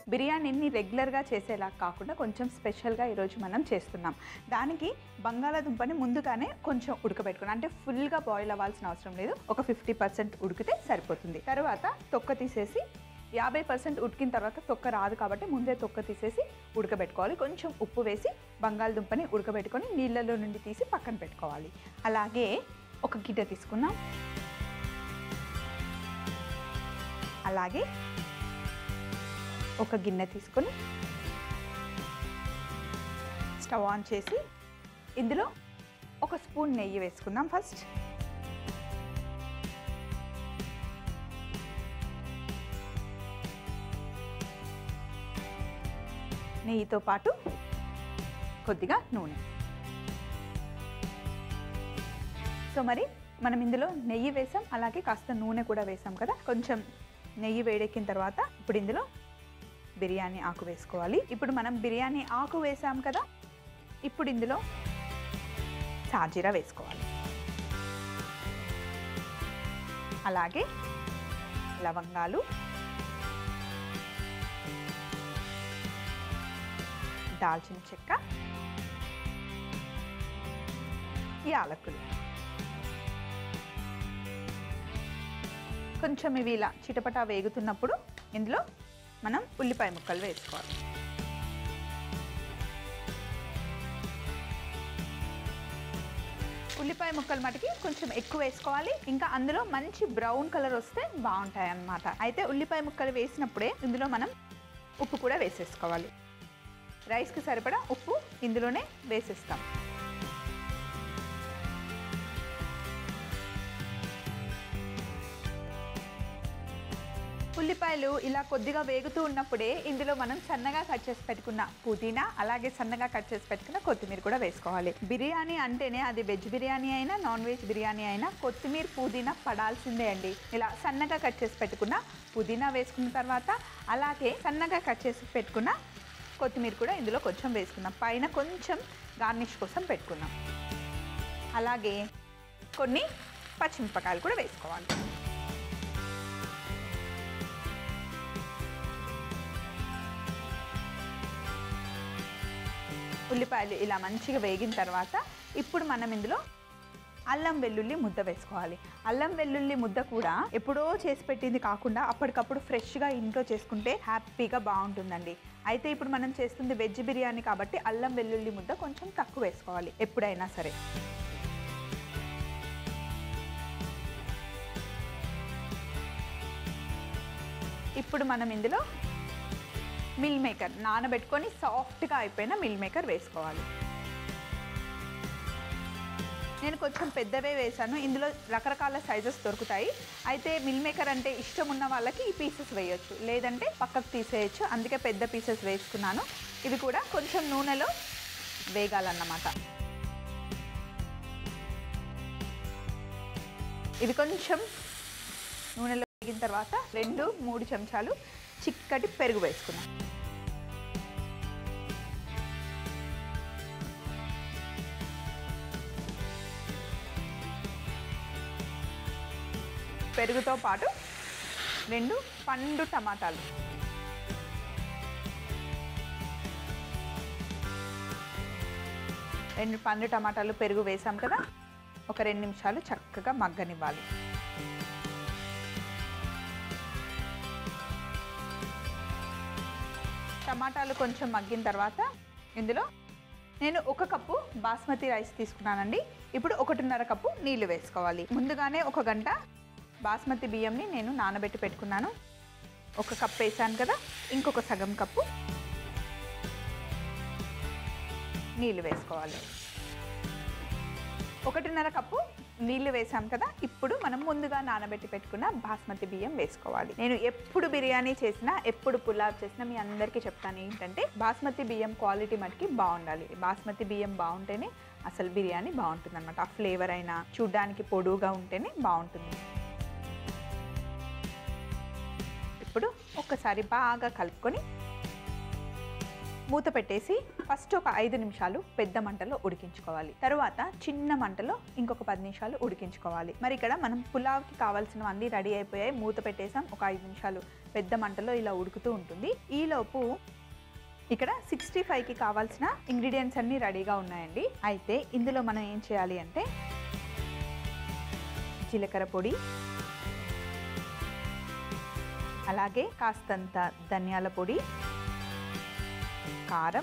బిర్యానీని రెగ్యులర్గా చేసేలా కాకుండా కొంచెం స్పెషల్గా ఈరోజు మనం చేస్తున్నాం దానికి బంగాళాదుంపని ముందుగానే కొంచెం ఉడకబెట్టుకున్నాం అంటే ఫుల్గా బాయిల్ అవ్వాల్సిన అవసరం లేదు ఒక ఫిఫ్టీ పర్సెంట్ ఉడికితే సరిపోతుంది తర్వాత తొక్క తీసేసి యాభై పర్సెంట్ ఉడికిన తర్వాత తొక్క రాదు కాబట్టి ముందే తొక్క తీసేసి ఉడకబెట్టుకోవాలి కొంచెం ఉప్పు వేసి బంగాళదుంపని ఉడకబెట్టుకొని నీళ్ళలో నుండి తీసి పక్కన పెట్టుకోవాలి అలాగే ఒక గిడ్డ తీసుకున్నాం అలాగే ఒక గిన్నె తీసుకొని స్టవ్ ఆన్ చేసి ఇందులో ఒక స్పూన్ నెయ్యి వేసుకుందాం ఫస్ట్ నెయ్యితో పాటు కొద్దిగా నూనె సో మరి మనం ఇందులో నెయ్యి వేసాం అలాగే కాస్త నూనె కూడా వేసాం కదా కొంచెం నెయ్యి వేడెక్కిన తర్వాత ఇప్పుడు ఇందులో బిర్యానీ ఆకు వేసుకోవాలి ఇప్పుడు మనం బిర్యానీ ఆకు వేసాం కదా ఇప్పుడు ఇందులో సాజీరా వేసుకోవాలి అలాగే లవంగాలు దాల్చిన చెక్క యాలకులు కొంచెం ఇవి ఇలా చిటపటా వేగుతున్నప్పుడు ఇందులో మనం ఉల్లిపాయ ముక్కలు వేసుకోవాలి ఉల్లిపాయ ముక్కలు మటుకి కొంచెం ఎక్కువ వేసుకోవాలి ఇంకా అందులో మంచి బ్రౌన్ కలర్ వస్తే బాగుంటాయి అన్నమాట అయితే ఉల్లిపాయ ముక్కలు వేసినప్పుడే ఇందులో మనం ఉప్పు కూడా వేసేసుకోవాలి రైస్కి సరిపడా ఉప్పు ఇందులోనే వేసేస్తాం ఉల్లిపాయలు ఇలా కొద్దిగా వేగుతూ ఉన్నప్పుడే ఇందులో మనం సన్నగా కట్ చేసి పెట్టుకున్న పుదీనా అలాగే సన్నగా కట్ చేసి పెట్టుకున్న కొత్తిమీర కూడా వేసుకోవాలి బిర్యానీ అంటేనే అది వెజ్ బిర్యానీ అయినా నాన్ వెజ్ బిర్యానీ అయినా కొత్తిమీర పుదీనా పడాల్సిందే అండి ఇలా సన్నగా కట్ చేసి పెట్టుకున్న పుదీనా వేసుకున్న తర్వాత అలాగే సన్నగా కట్ చేసి పెట్టుకున్న కొత్తిమీర కూడా ఇందులో కొంచెం వేసుకున్నాం పైన కొంచెం గార్నిష్ కోసం పెట్టుకున్నాం అలాగే కొన్ని పచ్చిమిరపకాయలు కూడా వేసుకోవాలి ఉల్లిపాయలు ఇలా మంచిగా వేగిన తర్వాత ఇప్పుడు మనం ఇందులో అల్లం వెల్లుల్లి ముద్ద వేసుకోవాలి అల్లం వెల్లుల్లి ముద్ద కూడా ఎప్పుడో చేసి పెట్టింది కాకుండా అప్పటికప్పుడు ఫ్రెష్గా ఇంట్లో చేసుకుంటే హ్యాపీగా బాగుంటుందండి అయితే ఇప్పుడు మనం చేస్తుంది వెజ్ బిర్యానీ కాబట్టి అల్లం వెల్లుల్లి ముద్ద కొంచెం తక్కువ వేసుకోవాలి ఎప్పుడైనా సరే ఇప్పుడు మనం ఇందులో మిల్ మేకర్ నానబెట్టుకొని సాఫ్ట్గా అయిపోయిన మిల్ మేకర్ వేసుకోవాలి నేను కొంచెం పెద్దవే వేశాను ఇందులో రకరకాల సైజెస్ దొరుకుతాయి అయితే మిల్ మేకర్ అంటే ఇష్టం ఉన్న వాళ్ళకి ఈ పీసెస్ వేయొచ్చు లేదంటే పక్కకు తీసేయచ్చు అందుకే పెద్ద పీసెస్ వేసుకున్నాను ఇవి కూడా కొంచెం నూనెలో వేగాలన్నమాట ఇవి కొంచెం నూనెలో వేగిన తర్వాత రెండు మూడు చెంచాలు చిక్కటి పెరుగు వేసుకున్నాం పెరుగుతో పాటు రెండు పండు టమాటాలు రెండు పండు టమాటాలు పెరుగు వేసాం కదా ఒక రెండు నిమిషాలు చక్కగా మగ్గనివ్వాలి టమాటాలు కొంచెం మగ్గిన తర్వాత ఇందులో నేను ఒక కప్పు బాస్మతి రైస్ తీసుకున్నానండి ఇప్పుడు ఒకటిన్నర కప్పు నీళ్లు వేసుకోవాలి ముందుగానే ఒక గంట బాస్మతి బియ్యంని నేను నానబెట్టి పెట్టుకున్నాను ఒక కప్ వేసాను కదా ఇంకొక సగం కప్పు నీళ్లు వేసుకోవాలి ఒకటిన్నర కప్పు నీళ్లు వేసాం కదా ఇప్పుడు మనం ముందుగా నానబెట్టి పెట్టుకున్న బాస్మతి బియ్యం వేసుకోవాలి నేను ఎప్పుడు బిర్యానీ చేసినా ఎప్పుడు పులావ్ చేసినా మీ అందరికీ చెప్తాను ఏంటంటే బాస్మతి బియ్యం క్వాలిటీ మటుకి బాగుండాలి బాస్మతి బియ్యం బాగుంటేనే అసలు బిర్యానీ బాగుంటుంది అనమాట ఆ ఫ్లేవర్ అయినా చూడ్డానికి పొడువుగా ఉంటేనే బాగుంటుంది ఇప్పుడు ఒక్కసారి బాగా కలుపుకొని మూత పెట్టేసి ఫస్ట్ ఒక ఐదు నిమిషాలు పెద్ద మంటలో ఉడికించుకోవాలి తర్వాత చిన్న మంటలో ఇంకొక పది నిమిషాలు ఉడికించుకోవాలి మరి ఇక్కడ మనం పులావ్కి కావాల్సినవన్నీ రెడీ అయిపోయాయి మూత పెట్టేసాం ఒక ఐదు నిమిషాలు పెద్ద మంటలో ఇలా ఉడుకుతూ ఉంటుంది ఈలోపు ఇక్కడ సిక్స్టీ ఫైవ్కి కావాల్సిన ఇంగ్రీడియంట్స్ అన్నీ రెడీగా ఉన్నాయండి అయితే ఇందులో మనం ఏం చేయాలి అంటే జీలకర్ర పొడి అలాగే కాస్తంత ధనియాల పొడి కారం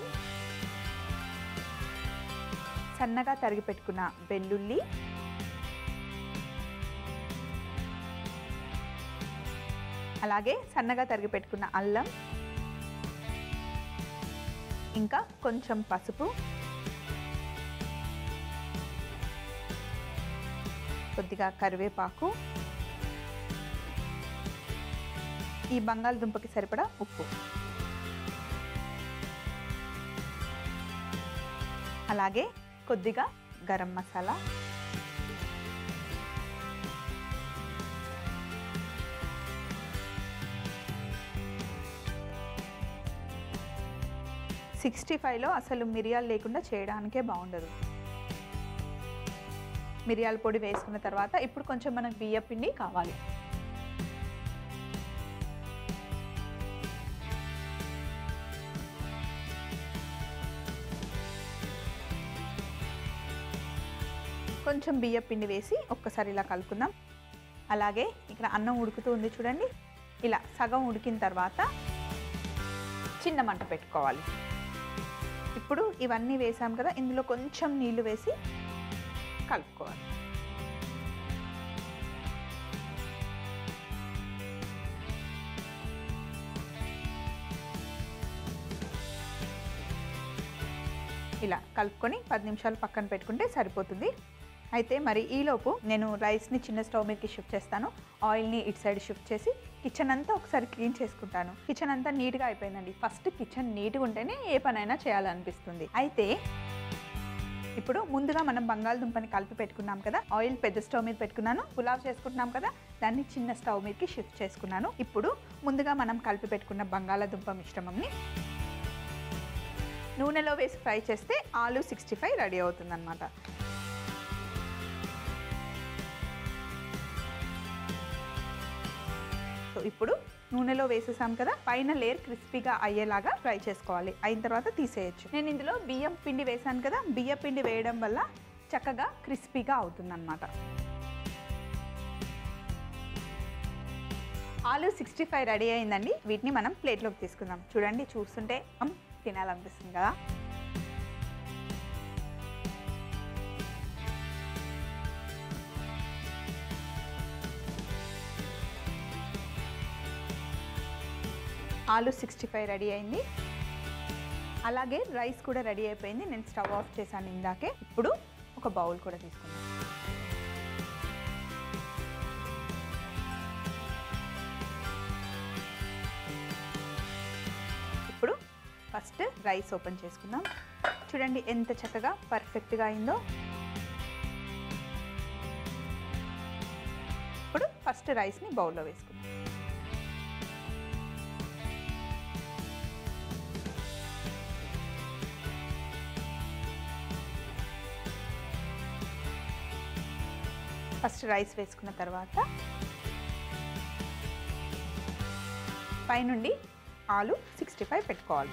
సన్నగా తరిగి పెట్టుకున్న వెల్లుల్లి అలాగే సన్నగా తరిగి పెట్టుకున్న అల్లం ఇంకా కొంచెం పసుపు కొద్దిగా కరివేపాకు ఈ బంగాళదుంపకి సరిపడా ఉప్పు అలాగే కొద్దిగా గరం మసాలా సిక్స్టీ ఫైవ్లో అసలు మిరియాలు లేకుండా చేయడానికే బాగుండదు మిరియాల పొడి వేసుకున్న తర్వాత ఇప్పుడు కొంచెం మనకు బియ్య పిండి కావాలి కొంచెం బియ్య పిండి వేసి ఒక్కసారి ఇలా కలుపుకుందాం అలాగే ఇక్కడ అన్నం ఉడుకుతూ ఉంది చూడండి ఇలా సగం ఉడికిన తర్వాత చిన్న మంట పెట్టుకోవాలి ఇప్పుడు ఇవన్నీ వేసాం కదా ఇందులో కొంచెం నీళ్లు వేసి కలుపుకోవాలి ఇలా కలుపుకొని పది నిమిషాలు పక్కన పెట్టుకుంటే సరిపోతుంది అయితే మరి ఈలోపు నేను రైస్ని చిన్న స్టవ్ మీదకి షిఫ్ట్ చేస్తాను ఆయిల్ని ఇటు సైడ్ షిఫ్ట్ చేసి కిచెన్ అంతా ఒకసారి క్లీన్ చేసుకుంటాను కిచెన్ అంతా నీట్గా అయిపోయిందండి ఫస్ట్ కిచెన్ నీట్గా ఉంటేనే ఏ పనైనా చేయాలనిపిస్తుంది అయితే ఇప్పుడు ముందుగా మనం బంగాళదుంపని కలిపి పెట్టుకున్నాం కదా ఆయిల్ పెద్ద స్టవ్ మీద పెట్టుకున్నాను పులావ్ చేసుకుంటున్నాం కదా దాన్ని చిన్న స్టవ్ మీదకి షిఫ్ట్ చేసుకున్నాను ఇప్పుడు ముందుగా మనం కలిపి పెట్టుకున్న బంగాళదుంప మిశ్రమంని నూనెలో వేసి ఫ్రై చేస్తే ఆలు సిక్స్టీ ఫైవ్ రెడీ అవుతుందన్నమాట సో ఇప్పుడు నూనెలో వేసేసాం కదా పైన లేయర్ క్రిస్పీగా అయ్యేలాగా ఫ్రై చేసుకోవాలి అయిన తర్వాత తీసేయచ్చు నేను ఇందులో బియ్యం పిండి వేసాను కదా బియ్యం పిండి వేయడం వల్ల చక్కగా క్రిస్పీగా అవుతుందన్నమాట ఆలు సిక్స్టీ ఫైవ్ రెడీ అయిందండి వీటిని మనం ప్లేట్లోకి తీసుకుందాం చూడండి చూస్తుంటే అమ్, తినాలనిపిస్తుంది కదా ఆలు సిక్స్టీ ఫైవ్ రెడీ అయింది అలాగే రైస్ కూడా రెడీ అయిపోయింది నేను స్టవ్ ఆఫ్ చేశాను ఇందాకే ఇప్పుడు ఒక బౌల్ కూడా తీసుకున్నాను ఇప్పుడు ఫస్ట్ రైస్ ఓపెన్ చేసుకుందాం చూడండి ఎంత చక్కగా పర్ఫెక్ట్గా అయిందో ఇప్పుడు ఫస్ట్ రైస్ని బౌల్లో వేసుకుందాం ఫస్ట్ రైస్ వేసుకున్న తర్వాత పైనుండి ఆలు సిక్స్టీ ఫైవ్ పెట్టుకోవాలి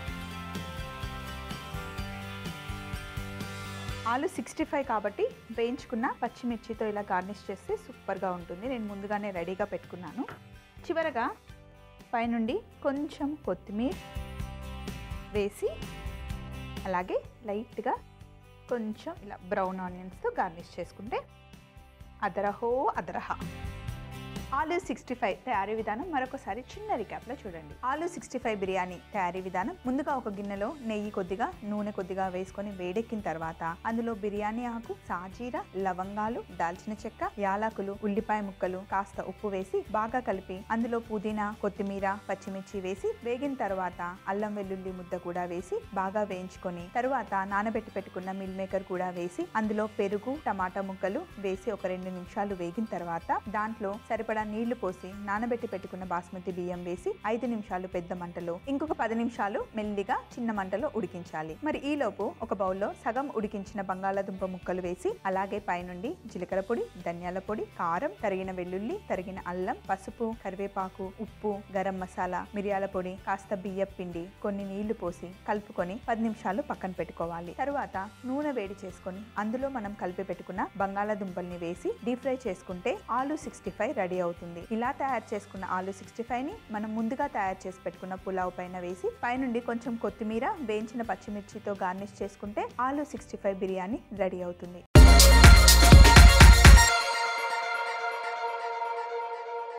ఆలు సిక్స్టీ ఫైవ్ కాబట్టి వేయించుకున్న పచ్చిమిర్చితో ఇలా గార్నిష్ చేస్తే సూపర్గా ఉంటుంది నేను ముందుగానే రెడీగా పెట్టుకున్నాను చివరగా పైనుండి కొంచెం కొత్తిమీర వేసి అలాగే లైట్గా కొంచెం ఇలా బ్రౌన్ ఆనియన్స్తో గార్నిష్ చేసుకుంటే అదరహో అదరహ ఆలు సిక్స్టీ ఫైవ్ తయారీ విధానం మరొకసారి చిన్న రికాప్లో చూడండి ఆలు సిక్స్టీ ఫైవ్ బిర్యానీ తయారీ విధానం ముందుగా ఒక గిన్నెలో నెయ్యి కొద్దిగా నూనె కొద్దిగా వేసుకొని వేడెక్కిన తర్వాత అందులో బిర్యానీ ఆకు సాజీర లవంగాలు దాల్చిన చెక్క యాలకులు ఉల్లిపాయ ముక్కలు కాస్త ఉప్పు వేసి బాగా కలిపి అందులో పుదీనా కొత్తిమీర పచ్చిమిర్చి వేసి వేగిన తర్వాత అల్లం వెల్లుల్లి ముద్ద కూడా వేసి బాగా వేయించుకొని తరువాత నానబెట్టి పెట్టుకున్న మిల్ మేకర్ కూడా వేసి అందులో పెరుగు టమాటా ముక్కలు వేసి ఒక రెండు నిమిషాలు వేగిన తర్వాత దాంట్లో సరిపడా నీళ్లు పోసి నానబెట్టి పెట్టుకున్న బాస్మతి బియ్యం వేసి ఐదు నిమిషాలు పెద్ద మంటలో ఇంకొక పది నిమిషాలు మెల్లిగా చిన్న మంటలో ఉడికించాలి మరి ఈ లోపు ఒక బౌల్లో సగం ఉడికించిన బంగాళాదుంప ముక్కలు వేసి అలాగే పైనుండి జీలకర్ర పొడి ధనియాల పొడి కారం తరిగిన వెల్లుల్లి తరిగిన అల్లం పసుపు కరివేపాకు ఉప్పు గరం మసాలా మిరియాల పొడి కాస్త బియ్యం పిండి కొన్ని నీళ్లు పోసి కలుపుకొని పది నిమిషాలు పక్కన పెట్టుకోవాలి తరువాత నూనె వేడి చేసుకొని అందులో మనం కలిపి పెట్టుకున్న బంగాళాదుంపల్ని వేసి డీప్ ఫ్రై చేసుకుంటే ఆలు సిక్స్టీ ఫైవ్ రెడీ అవుతుంది ఇలా తయారు చేసుకున్న ఆలు సిక్స్టీ ఫైవ్ ని మనం ముందుగా తయారు చేసి పెట్టుకున్న పులావ్ పైన వేసి పైనుండి కొంచెం కొత్తిమీర వేయించిన పచ్చిమిర్చితో గార్నిష్ చేసుకుంటే ఆలు సిక్స్టీ ఫైవ్ బిర్యానీ రెడీ అవుతుంది